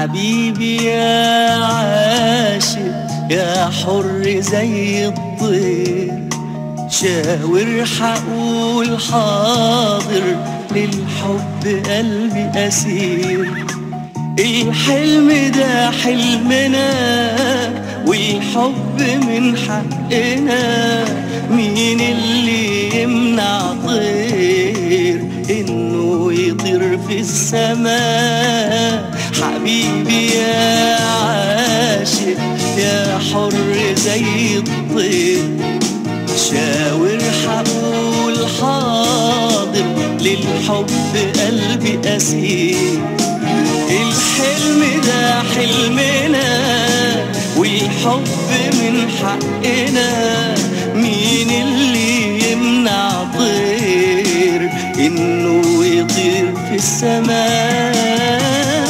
حبيبي يا عاشق يا حر زي الطير شاور حقول حاضر للحب قلبي أسير الحلم ده حلمنا والحب من حقنا مين اللي يمنع طير انه يطير في السماء حبيبي يا عاشق يا حر زي الطير شاور حقول حاضر للحب قلبي أسير الحلم ده حلمنا والحب من حقنا مين اللي يمنع طير انه يطير في السماء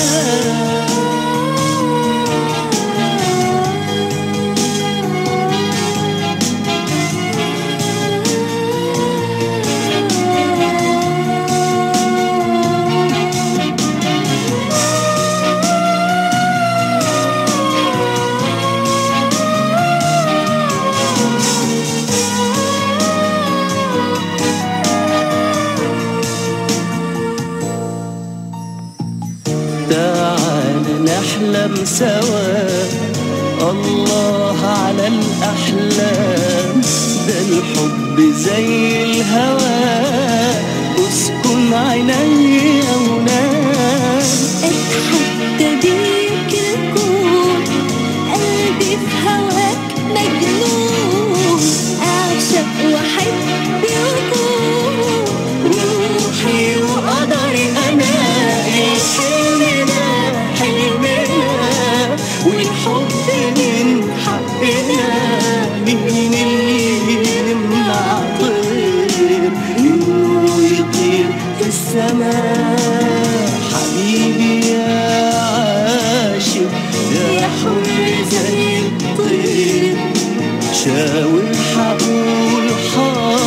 تعال نحلم سوا الله على الأحلام ده الحب زي الهوى اسكن عيني ونام اتحدى بيك الكون قلبي في هواك مجنون اعشق واحب يكون روحي وقدري أنا الحلم ده حلمنا والحب من حقنا مين اللي يمنع طير إنه يطير في السماء حبيبي يا عاشق يا حر زي الطير شاور حقول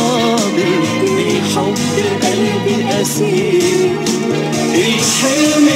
حاضر الحب قلبي أسير الحلم